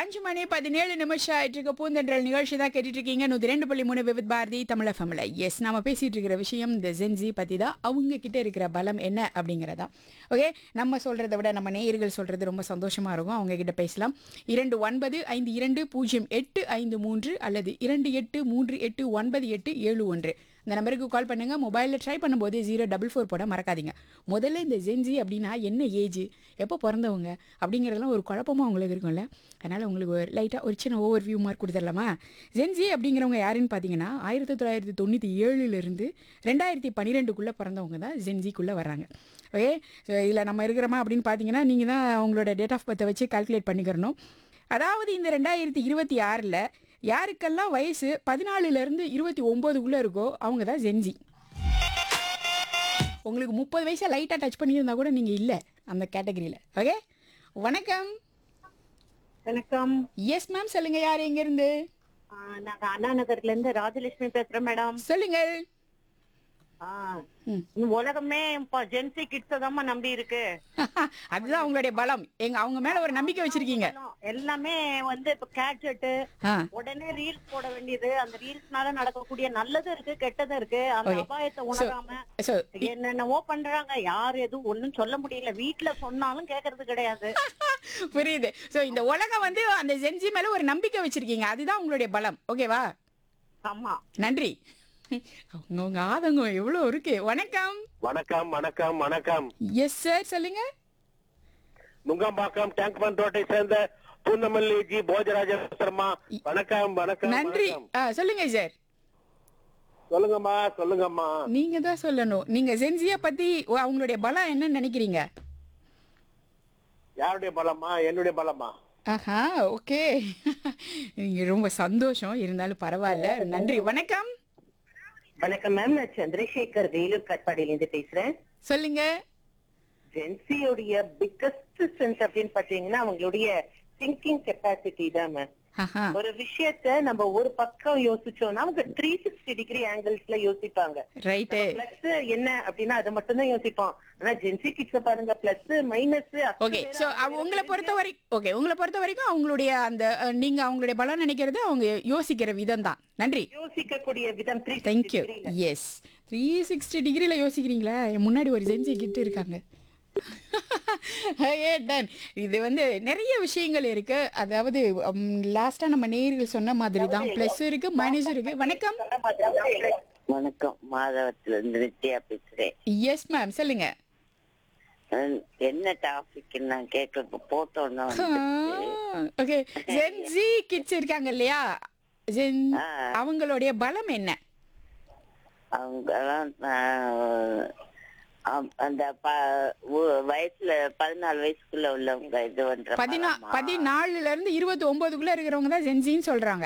அஞ்சு மணி பதினேழு நிமிஷம் ஆயிட்டு இருக்க பூந்தென்றல் நிகழ்ச்சி தான் கேட்டுட்டு இருக்கீங்க நூத்தி ரெண்டு புள்ளி மூணு விவித் பாரதி தமிழ் ஃபமில எஸ் நாம பேசிட்டு இருக்கிற விஷயம் இந்த ஜென்ஜி பத்தி தான் அவங்க கிட்ட இருக்கிற பலம் என்ன அப்படிங்கறதா ஓகே நம்ம சொல்றதை விட நம்ம நேயர்கள் சொல்றது ரொம்ப சந்தோஷமா இருக்கும் அவங்க கிட்ட பேசலாம் இரண்டு ஒன்பது ஐந்து இரண்டு பூஜ்ஜியம் எட்டு ஐந்து மூன்று அல்லது இரண்டு எட்டு மூன்று எட்டு ஒன்பது எட்டு ஏழு ஒன்று இந்த நம்பருக்கு கால் பண்ணுங்க மொபைலில் ட்ரை பண்ணும்போது ஜீரோ டபுள் ஃபோர் போட மறக்காதீங்க முதல்ல இந்த ஜென்ஜி அப்படின்னா என்ன ஏஜ் எப்போ பிறந்தவங்க அப்படிங்கிறதெல்லாம் ஒரு குழப்பமா உங்களுக்கு இருக்கும்ல அதனால் உங்களுக்கு ஒரு லைட்டாக ஒரு சின்ன ஓவர் வியூ மார்க் கொடுத்துடலாமா ஜென்ஜி அப்படிங்கிறவங்க யாருன்னு பார்த்தீங்கன்னா ஆயிரத்தி தொள்ளாயிரத்தி தொண்ணூற்றி ஏழுலேருந்து ரெண்டாயிரத்தி பன்னிரெண்டுக்குள்ளே பிறந்தவங்க தான் ஜென்ஜிக்குள்ளே வராங்க ஓகே ஸோ இதில் நம்ம இருக்கிறோமா அப்படின்னு பார்த்தீங்கன்னா நீங்கள் தான் உங்களோட டேட் ஆஃப் பர்த்தை வச்சு கால்குலேட் பண்ணிக்கிறணும் அதாவது இந்த ரெண்டாயிரத்தி இருபத்தி ஆறில் யாருக்கெல்லாம் வயசு பதினாலுலேருந்து இருபத்தி ஒம்போதுக்குள்ளே இருக்கோ அவங்க தான் ஜென்ஜி உங்களுக்கு முப்பது வயசை லைட்டாக டச் பண்ணியிருந்தா கூட நீங்கள் இல்லை அந்த கேட்டகரியில் ஓகே வணக்கம் வணக்கம் எஸ் மேம் சொல்லுங்கள் யார் எங்கேருந்து ஆ, நாங்க அண்ணா நகர்ல இருந்து ராஜலட்சுமி பேசுறேன் மேடம் சொல்லுங்கள் ஆ, ம். இந்த உலகமே இப்ப ஜென்சி கிட்ஸ் தான் நம்பி இருக்கு அதுதான் உங்களுடைய பலம் எங்க அவங்க மேல ஒரு நம்பிக்கை வச்சிருக்கீங்க எல்லாமே வந்து இப்ப கேட்ஜெட் ஆ உடனே ரீல்ஸ் போட வேண்டியது அந்த ரீல்ஸ்னால நடக்கக்கூடிய நல்லதும் இருக்கு கெட்டதும் இருக்கு அந்த Okay. அபாயத்தை உணராம ஸோ என்னென்னவோ பண்றாங்க யார் எதுவும் ஒண்ணும் சொல்ல முடியல வீட்டுல சொன்னாலும் கேக்குறது கிடையாது புரியுது ஸோ இந்த உலகம் வந்து அந்த ஜென்ஜி மேல ஒரு நம்பிக்கை வச்சிருக்கீங்க அதுதான் உங்களுடைய பலம் ஓகேவா ஆமா நன்றி அவங்க உங்க ஆதங்கம் எவ்வளோ இருக்கு வணக்கம் வணக்கம் வணக்கம் வணக்கம் எஸ் சார் சொல்லுங்க நுங்கம்பாக்கம் டேங்க் பண்ட் ரோட்டை சேர்ந்த பூந்தமல்லி ஜி போஜராஜ சர்மா வணக்கம் வணக்கம் நன்றி வணக்கம். ஆ, சொல்லுங்க சார் சொல்லுங்கம்மா சொல்லுங்கம்மா நீங்க தான் சொல்லணும் நீங்க ஜென்சிய பத்தி ஓ, அவங்களுடைய பலம் என்னன்னு நினைக்கிறீங்க யாருடைய பலமா என்னுடைய பலமா ஆஹா ஓகே நீங்க ரொம்ப சந்தோஷம் இருந்தாலும் பரவாயில்ல நன்றி வணக்கம் வணக்கம் மேம் நான் சந்திரசேகர் வேலூர் கட்பாடியில இருந்து பேசுறேன் சொல்லுங்க ஜென்சியோடைய பிக்கஸ்ட் ஸ்ட்ரென்த் அப்படின்னு பாத்தீங்கன்னா அவங்களுடைய திங்கிங் கெப்பாசிட்டி தான் மேம் ஆஹா ஒரு விஷயத்த நம்ம ஒரு பக்கம் யோசிச்சோம்னா அவங்க த்ரீ சிக்ஸ்டி டிகிரி ஆங்கிள்ஸ்ல யோசிப்பாங்க ரைட்டு பிளஸ் என்ன அப்படின்னா அதை மட்டும் தான் யோசிப்போம் ஆனா ஜென்சி கிட்ஸ் பாருங்க பிளஸ் மைனஸ் ஓகே ஸோ உங்களை பொறுத்த வரைக்கும் ஓகே உங்களை பொறுத்த வரைக்கும் அவங்களுடைய அந்த அஹ், நீங்க அவங்களுடைய பலம் நினைக்கிறது அவங்க யோசிக்கிற விதம் தான் நன்றி யோசிக்கக்கூடிய விதம் three thank you yes three sixty டிகிரியில் யோசிக்கிறீங்களா என் முன்னாடி ஒரு ஜென்சி கிட்ட இருக்காங்க ஏ டன் இது வந்து நிறைய விஷயங்கள் இருக்கு அதாவது லாஸ்டா நம்ம நேர்கள் சொன்ன மாதிரி தான் ப்ளஸ் இருக்கு மைனஸ் இருக்கு வணக்கம் வணக்கம் மாதவத்துல இருந்து நித்யா பேசுறேன் எஸ் மேம் சொல்லுங்க அஹ் என்ன டாபிக் நான் கேட்க போட்டோன்னா ஓகே ஜென்சி கிட்ஸ் இருக்காங்க இல்லையா ஜென் ஆ. அவங்களுடைய பலம் என்ன அவங்க அந்த ப- ஊ- வயசுல பதினாலு வயசுக்குள்ள உள்ளவங்க இது பண்ற பதினா படமா? பதினாலுல இருந்து இருபத்தி ஒன்பதுக்குள்ள இருக்கிறவங்க தான் ஜென்சின்னு சொல்றாங்க